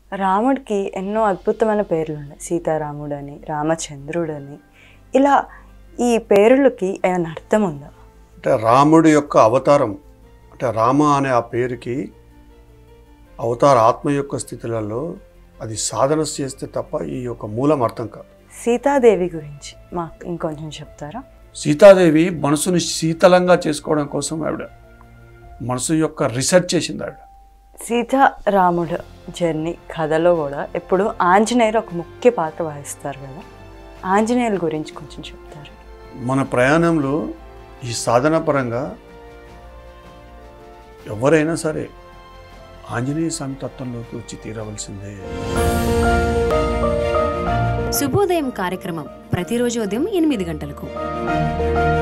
రాముడికి ఎన్నో అద్భుతమైన పేర్లు ఉన్నాయి సీతారాముడు అని రామచంద్రుడు అని ఇలా ఈ పేర్లకి ఏమైనా అర్థం ఉందా అంటే రాముడి యొక్క అవతారం అంటే రామ అనే ఆ పేరుకి అవతార ఆత్మ యొక్క స్థితులలో అది సాధన చేస్తే తప్ప ఈ యొక్క మూలం అర్థం కాదు సీతాదేవి గురించి మాకు ఇంకొంచెం చెప్తారా సీతాదేవి మనసుని శీతలంగా చేసుకోవడం కోసం ఆవిడ మనసు యొక్క రీసెర్చ్ చేసింది ఆవిడ సీతా రాముడు జర్నీ కథలో కూడా ఎప్పుడు ఆంజనేయులు ఒక ముఖ్య పాత్ర వహిస్తారు కదా ఆంజనేయుల గురించి కొంచెం చెప్తారు మన ప్రయాణంలో ఈ సాధన పరంగా ఎవరైనా సరే ఆంజనేయ స్వామి తత్వంలోకి వచ్చి తీరవలసిందే శుభోదయం కార్యక్రమం ప్రతిరోజు ఉదయం ఎనిమిది గంటలకు